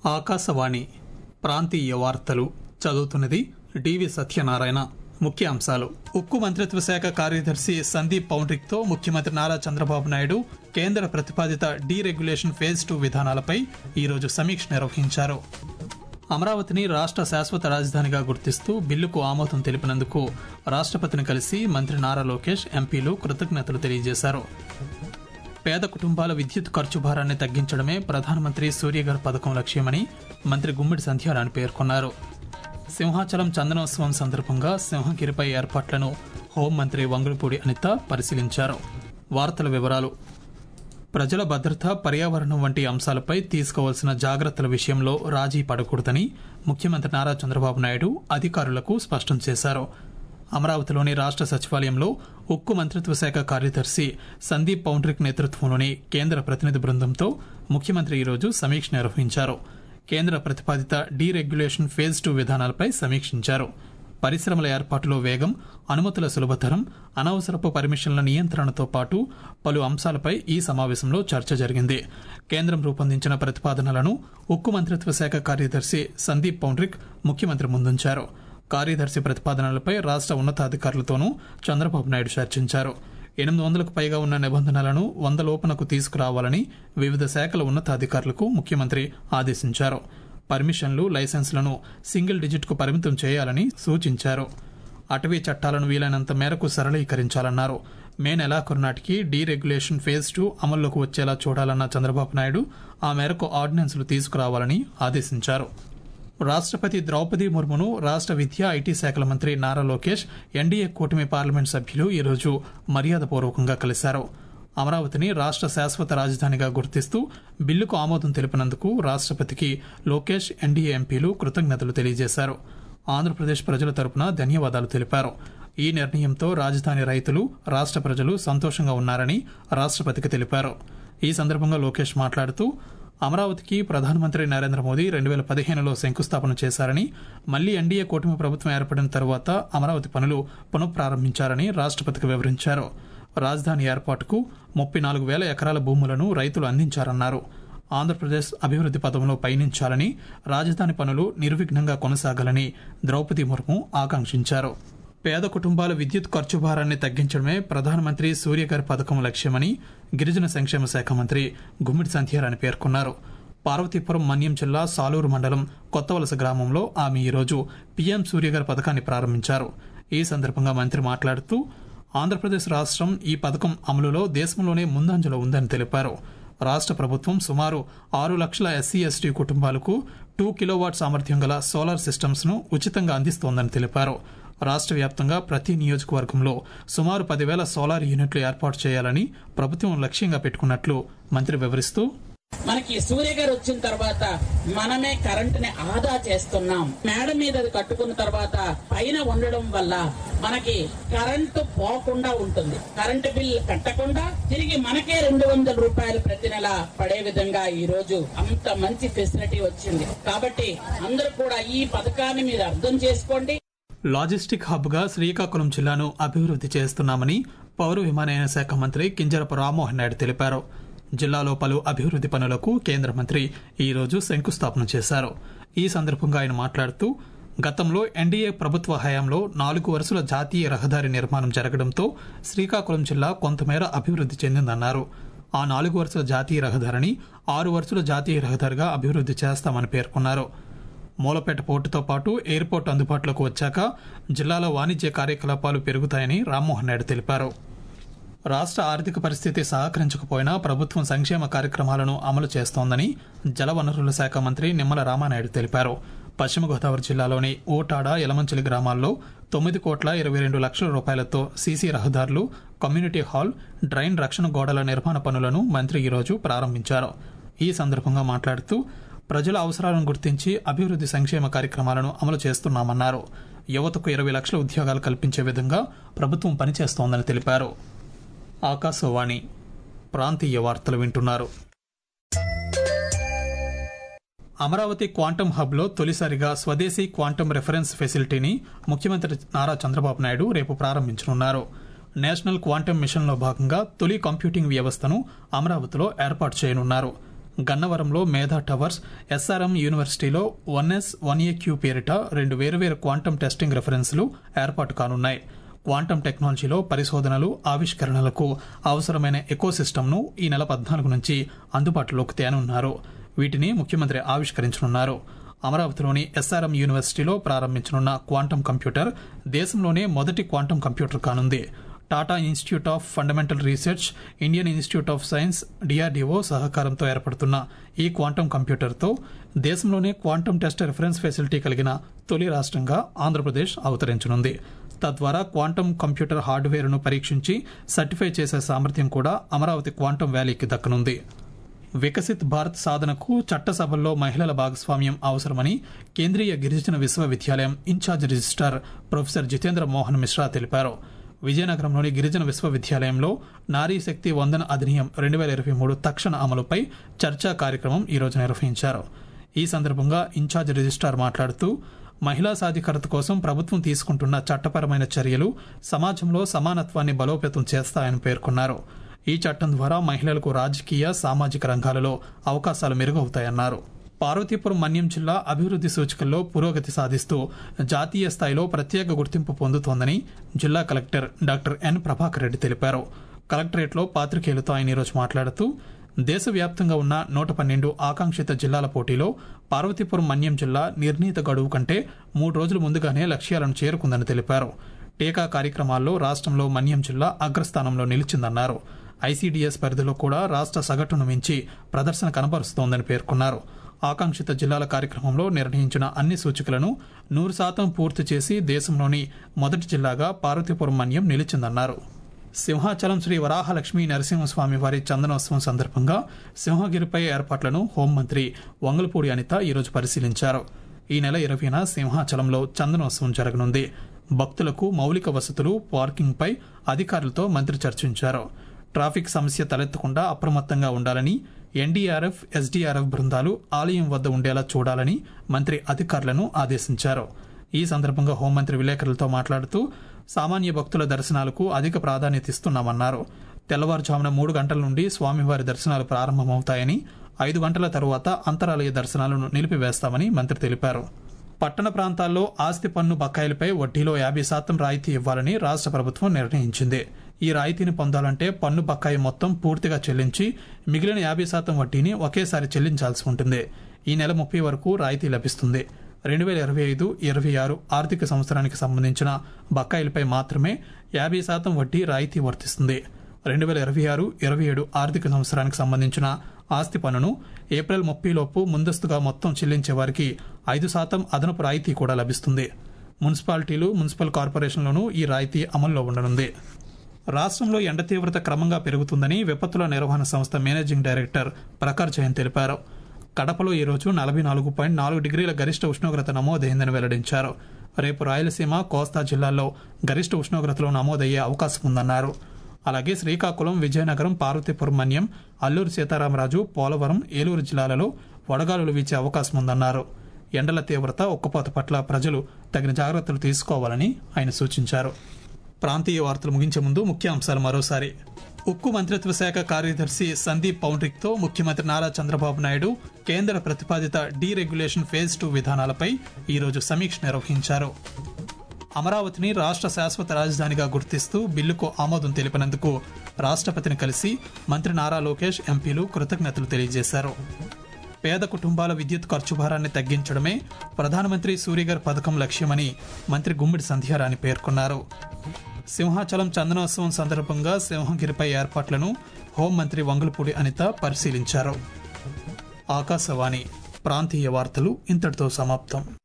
ఆకాశవాణి ప్రాంతీయ వార్తలు చదువుతున్నది డివి సత్యనారాయణ ముఖ్య అంశాలు ఉక్కు మంత్రిత్వ శాఖ కార్యదర్శి సందీప్ పౌండ్రిక్తో ముఖ్యమంత్రి నారా చంద్రబాబు నాయుడు కేంద్ర ప్రతిపాదిత డీరెగ్యులేషన్ ఫేజ్ టూ విధానాలపై ఈరోజు సమీక్ష నిర్వహించారు అమరావతిని రాష్ట్ర శాశ్వత రాజధానిగా గుర్తిస్తూ బిల్లుకు ఆమోదం తెలిపినందుకు రాష్ట్రపతిని కలిసి మంత్రి నారా లోకేష్ ఎంపీలు కృతజ్ఞతలు తెలియజేశారు పేద కుటుంబాల విద్యుత్ ఖర్చు భారాన్ని తగ్గించడమే ప్రధానమంత్రి సూర్యఘర్ పథకం లక్ష్యమని మంత్రి గుమ్మిడి సంధ్యారాణి పేర్కొన్నారు సింహాచలం చందనోత్సవం సందర్భంగా సింహగిరిపై ఏర్పాట్లను హోంమంత్రి వంగులపూడి అనిత పరిశీలించారు వార్తల వివరాలు ప్రజల భద్రత పర్యావరణం వంటి అంశాలపై తీసుకోవాల్సిన జాగ్రత్తల విషయంలో రాజీ పడకూడదని ముఖ్యమంత్రి నారా చంద్రబాబు నాయుడు అధికారులకు స్పష్టం చేశారు అమరావతిలోని రాష్ట్ర సచివాలయంలో ఉక్కు మంత్రిత్వ శాఖ కార్యదర్శి సందీప్ పౌండ్రిక్ నేతృత్వంలోని కేంద్ర ప్రతినిధి బృందంతో ముఖ్యమంత్రి ఈరోజు సమీక్ష నిర్వహించారు కేంద్ర ప్రతిపాదిత డీరెగ్యులేషన్ ఫేజ్ టూ విధానాలపై సమీక్షించారు పరిశ్రమల ఏర్పాటులో వేగం అనుమతుల సులభతరం అనవసరపు పర్మిషన్ల నియంత్రణతో పాటు పలు అంశాలపై ఈ సమావేశంలో చర్చ జరిగింది కేంద్రం రూపొందించిన ప్రతిపాదనలను ఉక్కు మంత్రిత్వ శాఖ కార్యదర్శి సందీప్ పౌండ్రిక్ ముఖ్యమంత్రి ముందుంచారు కార్యదర్శి ప్రతిపాదనలపై రాష్ట్ర ఉన్నతాధికారులతోనూ చంద్రబాబు నాయుడు చర్చించారు ఎనిమిది వందలకు పైగా ఉన్న నిబంధనలను వంద లోపనకు తీసుకురావాలని వివిధ శాఖల ఉన్నతాధికారులకు ముఖ్యమంత్రి ఆదేశించారు పర్మిషన్లు లైసెన్స్లను సింగిల్ డిజిట్కు పరిమితం చేయాలని సూచించారు అటవీ చట్టాలను వీలైనంత మేరకు సరళీకరించాలన్నారు మే నెలాఖరు నాటికి డీరెగ్యులేషన్ ఫేజ్ టూ అమల్లోకి వచ్చేలా చూడాలన్న చంద్రబాబు నాయుడు ఆ మేరకు ఆర్డినెన్స్లు తీసుకురావాలని ఆదేశించారు రాష్ట్రపతి ద్రౌపది ముర్మును రాష్ట్ర విద్యా ఐటీ శాఖల మంత్రి నారా లోకేష్ ఎన్డీఏ కూటమి పార్లమెంట్ సభ్యులు ఈరోజు మర్యాదపూర్వకంగా కలిశారు అమరావతిని రాష్ట్ర శాశ్వత రాజధానిగా గుర్తిస్తూ బిల్లుకు ఆమోదం తెలిపినందుకు రాష్ట్రపతికి లోకేష్ ఎన్డీఏ ఎంపీలు కృతజ్ఞతలు తెలియజేశారు ఆంధ్రప్రదేశ్ ప్రజల తరపున ధన్యవాదాలు తెలిపారు ఈ నిర్ణయంతో రాజధాని రైతులు రాష్ట్ర ప్రజలు సంతోషంగా ఉన్నారని రాష్ట్రపతికి తెలిపారు ఈ సందర్భంగా లోకేష్ మాట్లాడుతూ అమరావతికి ప్రధానమంత్రి నరేంద్ర మోదీ రెండు వేల పదిహేనులో శంకుస్థాపన చేశారని మళ్లీ ఎన్డీఏ కూటమి ప్రభుత్వం ఏర్పడిన తరువాత అమరావతి పనులు పునఃప్రారంభించారని రాష్ట్రపతికి వివరించారు రాజధాని ఏర్పాటుకు ముప్పై నాలుగు వేల ఎకరాల భూములను రైతులు అందించారన్నారు ఆంధ్రప్రదేశ్ అభివృద్ది పదంలో పయనించాలని రాజధాని పనులు నిర్విఘ్నంగా కొనసాగాలని ద్రౌపది ముర్ము ఆకాంక్షించారు పేద కుటుంబాల విద్యుత్ ఖర్చు భారాన్ని తగ్గించడమే ప్రధానమంత్రి సూర్యగారి పథకం లక్ష్యమని గిరిజన సంక్షేమ శాఖ మంత్రి గుమ్మిడి సంధ్యారాణి పేర్కొన్నారు పార్వతీపురం మన్యం జిల్లా సాలూరు మండలం కొత్తవలస గ్రామంలో ఆమె ఈరోజు పీఎం సూర్యగారి పథకాన్ని ప్రారంభించారు ఈ సందర్భంగా మంత్రి మాట్లాడుతూ ఆంధ్రప్రదేశ్ రాష్ట్రం ఈ పథకం అమలులో దేశంలోనే ముందంజలో ఉందని తెలిపారు రాష్ట్ర ప్రభుత్వం సుమారు ఆరు లక్షల ఎస్సీ ఎస్టీ కుటుంబాలకు టూ కిలోవాట్ సామర్థ్యం గల సోలార్ సిస్టమ్స్ ను ఉచితంగా అందిస్తోందని తెలిపారు రాష్ట్ర వ్యాప్తంగా ప్రతి నియోజకవర్గంలో సుమారు పదివేల సోలార్ యూనిట్లు ఏర్పాటు చేయాలని ప్రభుత్వం లక్ష్యంగా పెట్టుకున్నట్లు మంత్రి వివరిస్తూ మనకి సూర్య గారు వచ్చిన తర్వాత మనమే కరెంట్ ని ఆదా చేస్తున్నాం మేడ మీద అది కట్టుకున్న తర్వాత పైన ఉండడం వల్ల మనకి కరెంటు పోకుండా ఉంటుంది కరెంటు బిల్ కట్టకుండా తిరిగి మనకే రెండు వందల రూపాయలు ప్రతి నెల పడే విధంగా ఈ రోజు అంత మంచి ఫెసిలిటీ వచ్చింది కాబట్టి అందరూ కూడా ఈ పథకాన్ని మీరు అర్థం చేసుకోండి లాజిస్టిక్ హబ్ గా శ్రీకాకుళం జిల్లాను అభివృద్ది చేస్తున్నామని పౌర విమానయాన శాఖ మంత్రి కింజరపు రామ్మోహన్ నాయుడు తెలిపారు జిల్లాలో పలు అభివృద్ది పనులకు కేంద్ర మంత్రి ఈ రోజు శంకుస్థాపన చేశారు ఈ సందర్భంగా ఆయన మాట్లాడుతూ గతంలో ఎన్డీఏ ప్రభుత్వ హయాంలో నాలుగు వరుసల జాతీయ రహదారి నిర్మాణం జరగడంతో శ్రీకాకుళం జిల్లా కొంతమేర అభివృద్ది చెందిందన్నారు ఆ నాలుగు వరుసల జాతీయ రహదారిని ఆరు వరుసల జాతీయ రహదారిగా అభివృద్ది చేస్తామని పేర్కొన్నారు మూలపేట పోర్టుతో పాటు ఎయిర్పోర్ట్ అందుబాటులోకి వచ్చాక జిల్లాలో వాణిజ్య కార్యకలాపాలు పెరుగుతాయని రామ్మోహన్ నాయుడు తెలిపారు రాష్ట్ర ఆర్థిక పరిస్థితి సహకరించకపోయినా ప్రభుత్వం సంక్షేమ కార్యక్రమాలను అమలు చేస్తోందని జలవనరుల శాఖ మంత్రి నిమ్మల రామానాయుడు తెలిపారు పశ్చిమ గోదావరి జిల్లాలోని ఓటాడ యలమంచిలి గ్రామాల్లో తొమ్మిది కోట్ల ఇరవై రెండు లక్షల రూపాయలతో సీసీ రహదారులు కమ్యూనిటీ హాల్ డ్రైన్ రక్షణ గోడల నిర్మాణ పనులను మంత్రి ఈరోజు ప్రారంభించారు ఈ సందర్భంగా మాట్లాడుతూ ప్రజల అవసరాలను గుర్తించి అభివృద్ది సంక్షేమ కార్యక్రమాలను అమలు చేస్తున్నామన్నారు యువతకు ఇరవై లక్షల ఉద్యోగాలు కల్పించే విధంగా ప్రభుత్వం పనిచేస్తోందని తెలిపారు ఆకాశవాణి ప్రాంతీయ వార్తలు వింటున్నారు అమరావతి క్వాంటమ్ హబ్లో తొలిసారిగా స్వదేశీ క్వాంటమ్ రెఫరెన్స్ ఫెసిలిటీని ముఖ్యమంత్రి నారా చంద్రబాబు నాయుడు రేపు ప్రారంభించనున్నారు నేషనల్ క్వాంటమ్ మిషన్లో భాగంగా తొలి కంప్యూటింగ్ వ్యవస్థను అమరావతిలో ఏర్పాటు చేయనున్నారు గన్నవరంలో మేధా టవర్స్ ఎస్ఆర్ఎం యూనివర్సిటీలో one S one A Q పేరిట రెండు వేరువేరు క్వాంటం టెస్టింగ్ రెఫరెన్స్లు ఏర్పాటు కానున్నాయి క్వాంటం టెక్నాలజీలో పరిశోధనలు ఆవిష్కరణలకు అవసరమైన ఎకోసిస్టమ్ను ఈ నెల పద్నాలుగు నుంచి అందుబాటులోకి తేనున్నారు వీటిని ముఖ్యమంత్రి ఆవిష్కరించనున్నారు అమరావతిలోని ఎస్ఆర్ఎం యూనివర్సిటీలో ప్రారంభించనున్న క్వాంటం కంప్యూటర్ దేశంలోనే మొదటి క్వాంటం కంప్యూటర్ కానుంది Tata institute of fundamental research Indian institute of science DRDO సహకారంతో ఏర్పడుతున్న ఈ క్వాంటం కంప్యూటర్తో దేశంలోనే క్వాంటం టెస్ట్ రిఫరెన్స్ ఫెసిలిటీ కలిగిన తొలి రాష్ట్రంగా ఆంధ్రప్రదేశ్ అవతరించనుంది తద్వారా క్వాంటం కంప్యూటర్ హార్డ్వేర్ను పరీక్షించి సర్టిఫై చేసే సామర్థ్యం కూడా అమరావతి క్వాంటం వ్యాలీకి దక్కనుంది వికసిత్ భారత్ సాధనకు చట్టసభల్లో మహిళల భాగస్వామ్యం అవసరమని కేంద్రీయ గిరిజన విశ్వవిద్యాలయం in-charge registrar professor Jitendra Mohan Mishra తెలిపారు విజయనగరంలోని గిరిజన విశ్వవిద్యాలయంలో నారీ శక్తి వందన అధినియం రెండు వేల ఇరవై మూడు తక్షణ అమలుపై చర్చా కార్యక్రమం ఈరోజు నిర్వహించారు ఈ సందర్భంగా ఇన్ఛార్జ్ రిజిస్ట్రార్ మాట్లాడుతూ మహిళా సాధికారత కోసం ప్రభుత్వం తీసుకుంటున్న చట్టపరమైన చర్యలు సమాజంలో సమానత్వాన్ని బలోపేతం చేస్తాయని పేర్కొన్నారు ఈ చట్టం ద్వారా మహిళలకు రాజకీయ సామాజిక రంగాలలో అవకాశాలు మెరుగవుతాయన్నారు పార్వతీపురం మన్యం జిల్లా అభివృద్ధి సూచికల్లో పురోగతి సాధిస్తూ జాతీయ స్థాయిలో ప్రత్యేక గుర్తింపు పొందుతోందని జిల్లా collector doctor N Prabhakar Reddy తెలిపారు కలెక్టరేట్లో పాత్రికేయులతో ఆయన ఈరోజు మాట్లాడుతూ దేశవ్యాప్తంగా ఉన్న నూట పన్నెండు ఆకాంక్షిత జిల్లాల పోటీలో పార్వతీపురం మన్యం జిల్లా నిర్ణీత గడువు కంటే మూడు రోజుల ముందుగానే లక్ష్యాలను చేరుకుందని తెలిపారు టీకా కార్యక్రమాల్లో రాష్ట్రంలో మన్యం జిల్లా అగ్రస్థానంలో నిలిచిందన్నారు ఐసీడీఎస్ పరిధిలో కూడా రాష్ట్ర సగటును మించి ప్రదర్శన కనబరుస్తోందని పేర్కొన్నారు ఆకాంక్షిత జిల్లాల కార్యక్రమంలో నిర్ణయించిన అన్ని సూచికలను నూరు శాతం పూర్తి చేసి దేశంలోని మొదటి జిల్లాగా పార్వతీపురం మన్యం నిలిచిందన్నారు సింహాచలం శ్రీ వరాహలక్ష్మి నరసింహస్వామి వారి చందనోత్సవం సందర్భంగా సింహగిరిపై ఏర్పాట్లను హోంమంత్రి వంగలపూడి అనిత ఈరోజు పరిశీలించారు ఈ నెల ఇరవైన సింహాచలంలో చందనోత్సవం జరగనుంది భక్తులకు మౌలిక వసతులు పార్కింగ్పై అధికారులతో మంత్రి చర్చించారు ట్రాఫిక్ సమస్య తలెత్తకుండా అప్రమత్తంగా ఉండాలని ఎన్డీఆర్ఎఫ్ ఎస్డీఆర్ఎఫ్ బృందాలు ఆలయం వద్ద ఉండేలా చూడాలని మంత్రి అధికారులను ఆదేశించారు ఈ సందర్భంగా హోంమంత్రి విలేకరులతో మాట్లాడుతూ సామాన్య భక్తుల దర్శనాలకు అధిక ప్రాధాన్యత ఇస్తున్నామన్నారు తెల్లవారుజామున మూడు గంటల నుండి స్వామివారి దర్శనాలు ప్రారంభమవుతాయని ఐదు గంటల తరువాత అంతరాలయ దర్శనాలను నిలిపివేస్తామని మంత్రి తెలిపారు పట్టణ ప్రాంతాల్లో ఆస్తి పన్ను బకాయిలపై వడ్డీలో యాభై శాతం రాయితీ ఇవ్వాలని రాష్ట్ర ప్రభుత్వం నిర్ణయించింది ఈ రాయితీని పొందాలంటే పన్ను బకాయి మొత్తం పూర్తిగా చెల్లించి మిగిలిన యాభై శాతం వడ్డీని ఒకేసారి చెల్లించాల్సి ఉంటుంది ఈ నెల ముప్పై వరకు రాయితీ లభిస్తుంది రెండు వేల ఇరవై ఐదు ఇరవై ఆరు ఆర్థిక సంవత్సరానికి సంబంధించిన బకాయిలపై మాత్రమే యాభై శాతం వడ్డీ రాయితీ వర్తిస్తుంది రెండు వేల ఇరవై ఆరు ఇరవై ఏడు ఆర్థిక సంవత్సరానికి సంబంధించిన ఆస్తి పన్నును ఏప్రిల్ ముప్పై లోపు ముందస్తుగా మొత్తం చెల్లించే వారికి ఐదు శాతం అదనపు రాయితీ కూడా లభిస్తుంది మున్సిపాలిటీలు మున్సిపల్ కార్పొరేషన్లోనూ ఈ రాయితీ అమల్లో ఉండనుంది రాష్ట్రంలో ఎండ తీవ్రత క్రమంగా పెరుగుతుందని విపత్తుల నిర్వహణ సంస్థ మేనేజింగ్ డైరెక్టర్ ప్రకార్ జైన్ తెలిపారు కడపలో ఈరోజు నలభై నాలుగు పాయింట్ నాలుగు డిగ్రీల గరిష్ట ఉష్ణోగ్రత నమోదైందని వెల్లడించారు రేపు రాయలసీమ కోస్తా జిల్లాల్లో గరిష్ట ఉష్ణోగ్రతలు నమోదయ్యే అవకాశం ఉందన్నారు అలాగే శ్రీకాకుళం విజయనగరం పార్వతీపురం మన్యం అల్లూరు సీతారామరాజు పోలవరం ఏలూరు జిల్లాలలో వడగాలులు వీచే అవకాశం ఉందన్నారు ఎండల తీవ్రత ఉక్కపోత పట్ల ప్రజలు తగిన జాగ్రత్తలు తీసుకోవాలని ఆయన సూచించారు ప్రాంతీయ వార్తలు ముగించే ముందు ముఖ్యాంశాలు మరోసారి ఉక్కు మంత్రిత్వ శాఖ కార్యదర్శి సందీప్ పౌండ్రిక్తో ముఖ్యమంత్రి నారా చంద్రబాబు నాయుడు కేంద్ర ప్రతిపాదిత డీరెగ్యులేషన్ ఫేజ్ టూ విధానాలపై ఈరోజు సమీక్ష నిర్వహించారు అమరావతిని రాష్ట్ర శాశ్వత రాజధానిగా గుర్తిస్తూ బిల్లుకు ఆమోదం తెలిపినందుకు రాష్ట్రపతిని కలిసి మంత్రి నారా లోకేష్ ఎంపీలు కృతజ్ఞతలు తెలియజేశారు పేద కుటుంబాల విద్యుత్ ఖర్చు భారాన్ని తగ్గించడమే ప్రధానమంత్రి సూర్యగర్ పథకం లక్ష్యమని మంత్రి గుమ్మిడి సంధ్యారాణి పేర్కొన్నారు సింహాచలం చందనోత్సవం సందర్భంగా సింహగిరిపై ఏర్పాట్లను హోంమంత్రి వంగలపూడి అనిత పరిశీలించారు ఆకాశవాణి ప్రాంతీయ వార్తలు ఇంతటితో సమాప్తం